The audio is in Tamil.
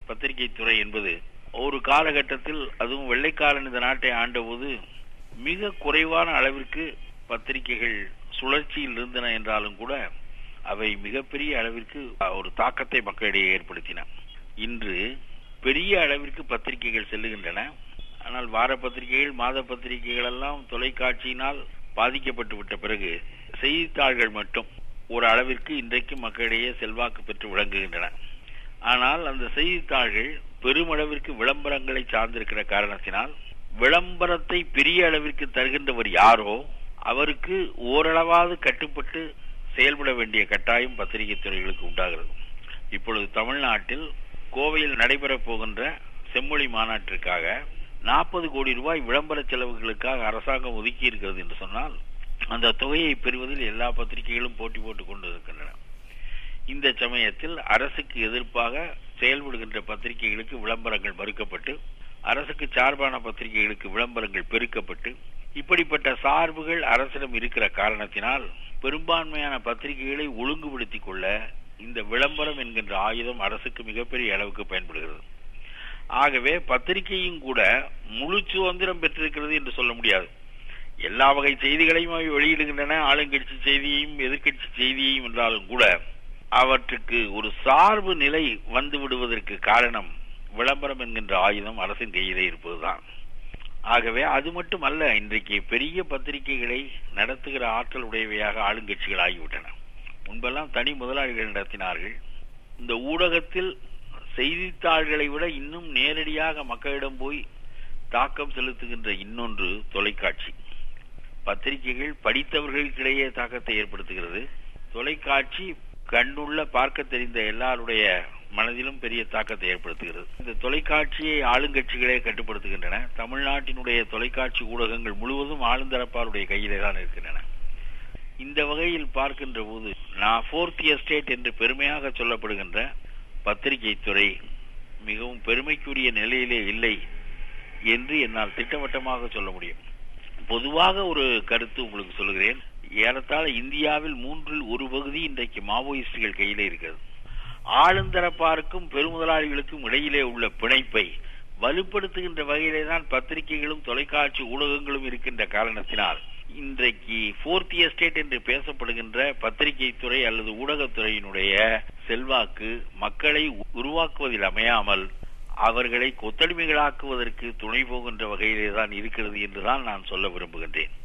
பத்திரிகை துறை என்பது ஒரு காலகட்டத்தில் அதுவும் வெள்ளைக்காரன் இந்த நாட்டை ஆண்டபோது மிக குறைவான அளவிற்கு பத்திரிகைகள் சுழற்சியில் இருந்தன என்றாலும் கூட அவை மிகப்பெரிய அளவிற்கு ஒரு தாக்கத்தை மக்களிடையே ஏற்படுத்தின இன்று பெரிய அளவிற்கு பத்திரிகைகள் செல்லுகின்றன ஆனால் வார பத்திரிகைகள் மாத பத்திரிகைகள் எல்லாம் தொலைக்காட்சியினால் பாதிக்கப்பட்டு விட்ட பிறகு செய்தித்தாள்கள் மட்டும் ஒரு அளவிற்கு இன்றைக்கு மக்களிடையே செல்வாக்கு பெற்று விளங்குகின்றன ஆனால் அந்த செய்தித்தாள்கள் பெருமளவிற்கு விளம்பரங்களை சார்ந்திருக்கிற காரணத்தினால் விளம்பரத்தை பெரிய அளவிற்கு தருகின்றவர் யாரோ அவருக்கு ஓரளவாவது கட்டுப்பட்டு செயல்பட வேண்டிய கட்டாயம் பத்திரிகை துறைகளுக்கு உண்டாகிறது இப்பொழுது தமிழ்நாட்டில் கோவையில் நடைபெறப் போகின்ற செம்மொழி மாநாட்டிற்காக நாற்பது கோடி ரூபாய் விளம்பர செலவுகளுக்காக அரசாங்கம் ஒதுக்கி இருக்கிறது என்று சொன்னால் அந்த தொகையை பெறுவதில் எல்லா பத்திரிகைகளும் போட்டி போட்டுக் கொண்டு இருக்கின்றன இந்த சமயத்தில் அரசுக்கு எதிர்ப்பாக செயல்படுகின்ற பத்திரிகைகளுக்கு விளம்பரங்கள் மறுக்கப்பட்டு அரசுக்கு சார்பான பத்திரிகைகளுக்கு விளம்பரங்கள் பெருக்கப்பட்டு இப்படிப்பட்ட சார்புகள் அரசிடம் இருக்கிற காரணத்தினால் பெரும்பான்மையான பத்திரிகைகளை ஒழுங்குபடுத்திக் கொள்ள இந்த விளம்பரம் என்கின்ற ஆயுதம் அரசுக்கு மிகப்பெரிய அளவுக்கு பயன்படுகிறது ஆகவே பத்திரிகையும் கூட முழு சுதந்திரம் பெற்றிருக்கிறது என்று சொல்ல முடியாது எல்லா வகை செய்திகளையும் அவை வெளியிடுகின்றன ஆளுங்கட்சி செய்தியையும் எதிர்கட்சி செய்தியையும் என்றாலும் கூட அவற்றுக்கு ஒரு சார்பு நிலை வந்து விடுவதற்கு காரணம் விளம்பரம் என்கின்ற ஆயுதம் அரசின் கையிலே இருப்பதுதான் ஆகவே அது மட்டுமல்ல இன்றைக்கு பெரிய பத்திரிகைகளை நடத்துகிற ஆற்றல் உடையவையாக ஆளுங்கட்சிகள் ஆகிவிட்டன முன்பெல்லாம் தனி முதலாளிகள் நடத்தினார்கள் இந்த ஊடகத்தில் செய்தித்தாள்களை விட இன்னும் நேரடியாக மக்களிடம் போய் தாக்கம் செலுத்துகின்ற இன்னொன்று தொலைக்காட்சி பத்திரிகைகள் படித்தவர்களுக்கிடையே தாக்கத்தை ஏற்படுத்துகிறது தொலைக்காட்சி கண்ணுள்ள பார்க்க தெரிந்த எல்லாருடைய மனதிலும் பெரிய தாக்கத்தை ஏற்படுத்துகிறது இந்த தொலைக்காட்சியை ஆளுங்கட்சிகளே கட்டுப்படுத்துகின்றன தமிழ்நாட்டினுடைய தொலைக்காட்சி ஊடகங்கள் முழுவதும் ஆளுந்தரப்பாருடைய கையிலே தான் இருக்கின்றன இந்த வகையில் பார்க்கின்ற போது நான் போர்த் எஸ்டேட் என்று பெருமையாக சொல்லப்படுகின்ற பத்திரிகை துறை மிகவும் பெருமைக்குரிய நிலையிலே இல்லை என்று என்னால் திட்டவட்டமாக சொல்ல முடியும் பொதுவாக ஒரு கருத்து உங்களுக்கு சொல்லுகிறேன் ஏறத்தாழ இந்தியாவில் மூன்றில் ஒரு பகுதி இன்றைக்கு மாவோயிஸ்டுகள் கையிலே இருக்கிறது ஆளுந்தரப்பாருக்கும் பெருமுதலாளிகளுக்கும் இடையிலே உள்ள பிணைப்பை வலுப்படுத்துகின்ற வகையிலே தான் பத்திரிகைகளும் தொலைக்காட்சி ஊடகங்களும் இருக்கின்ற காரணத்தினால் இன்றைக்கு போர்த் எஸ்டேட் என்று பேசப்படுகின்ற பத்திரிகை துறை அல்லது ஊடகத்துறையினுடைய செல்வாக்கு மக்களை உருவாக்குவதில் அமையாமல் அவர்களை கொத்தடிமைகளாக்குவதற்கு துணை போகின்ற வகையிலே தான் இருக்கிறது என்றுதான் நான் சொல்ல விரும்புகின்றேன்